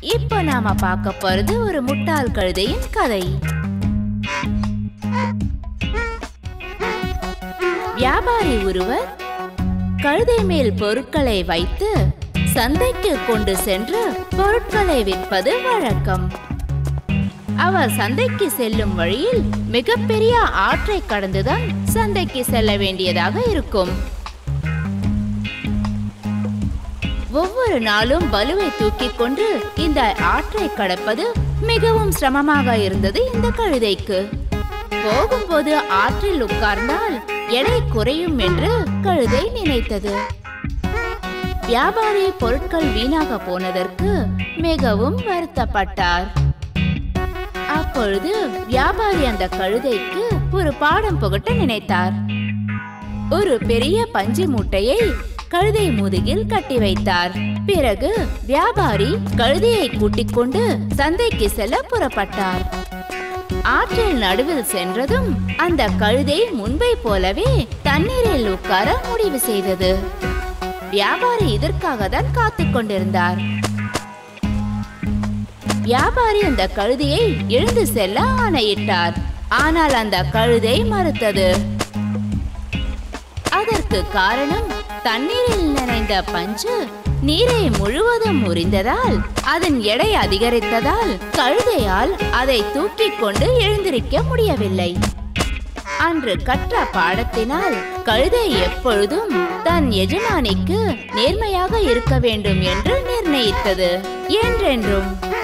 இப்போ நாம பார்க்க போறது ஒரு முட்டாள் கழுதையின் கதை வியாபாரி ஒருவர் கழுதை மேல் பொருட்களை வைத்து சந்தைக்கு கொண்டு சென்று பொருட்களை விற்பது வழக்கம் அவர் சந்தைக்கு செல்லும் வழியில் மிகப்பெரிய ஆற்றை கடந்துதான் சந்தைக்கு செல்ல வேண்டியதாக இருக்கும் ஒவ்வொரு நாளும் பலுவை தூக்கிக் கொண்டு இந்த ஆற்றை கடப்பது மிகவும் சிரமமாக இருந்தது இந்த கழுதைக்கு போகும்போது ஆற்றில் உட்கார்ந்தால் எடை குறையும் என்று கழுதை நினைத்தது வியாபாரி பொருட்கள் வீணாக போனதற்கு மிகவும் வருத்தப்பட்டார் அப்பொழுது வியாபாரி அந்த கழுதைக்கு ஒரு பாடம் புகட்ட நினைத்தார் ஒரு பெரிய பஞ்சு மூட்டையை கழுதை முதுகில் கட்டி வைத்தார் பிறகு வியாபாரி கழுதையை கூட்டிக் கொண்டு சந்தைக்கு செல்ல புறப்பட்டார் ஆற்றில் நடுவில் சென்றதும் அந்த கழுதை முன்பை போலவே தண்ணீரில் உட்கார முடிவு செய்தது வியாபாரி இதற்காக தான் காத்துக் கொண்டிருந்தார் வியாபாரி அந்த கழுதையை எழுந்து செல்ல ஆணையிட்டார் ஆனால் அந்த கழுதை மறுத்தது அதற்கு காரணம் தண்ணீரில் நனைந்த பஞ்சு நீரை முழுவதும் முறிந்ததால் அதன் எடை அதிகரித்ததால் கழுதையால் அதை தூக்கிக் கொண்டு எழுந்திருக்க முடியவில்லை அன்று கற்ற பாடத்தினால் கழுதை எப்பொழுதும் தன் எஜமானிக்கு நேர்மையாக இருக்க வேண்டும் என்று நிர்ணயித்தது என்றென்றும்